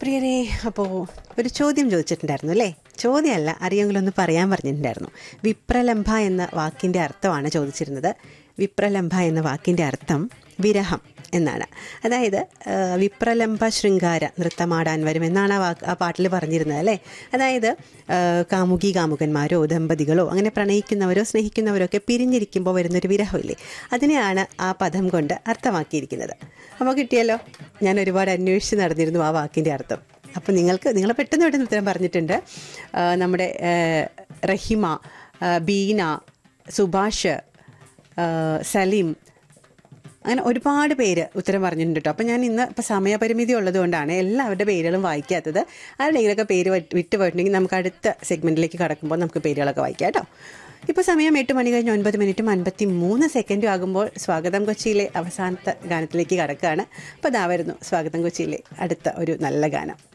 പ്രിയരെ അപ്പോൾ ഒരു ചോദ്യം ചോദിച്ചിട്ടുണ്ടായിരുന്നു അല്ലേ ചോദ്യമല്ല അറിയെങ്കിലും ഒന്ന് പറയാൻ പറഞ്ഞിട്ടുണ്ടായിരുന്നു വിപ്രലംഭ എന്ന വാക്കിൻ്റെ അർത്ഥമാണ് ചോദിച്ചിരുന്നത് വിപ്രലംഭ എന്ന വാക്കിൻ്റെ അർത്ഥം വിരഹം എന്നാണ് അതായത് ആ, വിപ്രലംഭ ശൃംഗാര നൃത്തമാടാൻ വരും എന്നാണ് ആ വാക്ക് ആ പാട്ടിൽ പറഞ്ഞിരുന്നത് അല്ലേ അതായത് ആ, കാമുകി കാമുകന്മാരോ ദമ്പതികളോ അങ്ങനെ പ്രണയിക്കുന്നവരോ സ്നേഹിക്കുന്നവരോ ഒക്കെ പിരിഞ്ഞിരിക്കുമ്പോൾ വരുന്നൊരു വിരഹമില്ലേ അതിനെയാണ് ആ പദം കൊണ്ട് അർത്ഥമാക്കിയിരിക്കുന്നത് അപ്പോൾ കിട്ടിയല്ലോ ഞാൻ ഒരുപാട് അന്വേഷിച്ച് നടന്നിരുന്നു ആ വാക്കിൻ്റെ അർത്ഥം അപ്പോൾ നിങ്ങൾക്ക് നിങ്ങൾ പെട്ടെന്ന് പെട്ടെന്ന് ഉത്തരം പറഞ്ഞിട്ടുണ്ട് ആ, നമ്മുടെ ആ, റഹിമ ആ, ബീന സുഭാഷ് ആ, സലീം അങ്ങനെ ഒരുപാട് പേര് ഉത്തരം പറഞ്ഞിട്ടുണ്ട് കേട്ടോ അപ്പം ഞാൻ ഇന്ന് ഇപ്പം സമയപരിമിതി ഉള്ളതുകൊണ്ടാണ് എല്ലാവരുടെ പേരുകളും വായിക്കാത്തത് ആരുടെയെങ്കിലുമൊക്കെ പേര് വറ്റ് വിട്ട് പോയിട്ടുണ്ടെങ്കിൽ നമുക്ക് അടുത്ത സെഗ്മെൻറ്റിലേക്ക് കടക്കുമ്പോൾ നമുക്ക് പേരുകളൊക്കെ വായിക്കാം കേട്ടോ ഇപ്പോൾ സമയം എട്ട് മണി കഴിഞ്ഞ് ഒൻപത് മിനിറ്റും അൻപത്തി മൂന്ന് സെക്കൻഡും ആകുമ്പോൾ സ്വാഗതം കൊച്ചിയിലെ അവസാനത്തെ ഗാനത്തിലേക്ക് കടക്കുകയാണ് അപ്പോൾ അതാ വരുന്നു സ്വാഗതം കൊച്ചിയിലെ അടുത്ത ഒരു നല്ല ഗാനം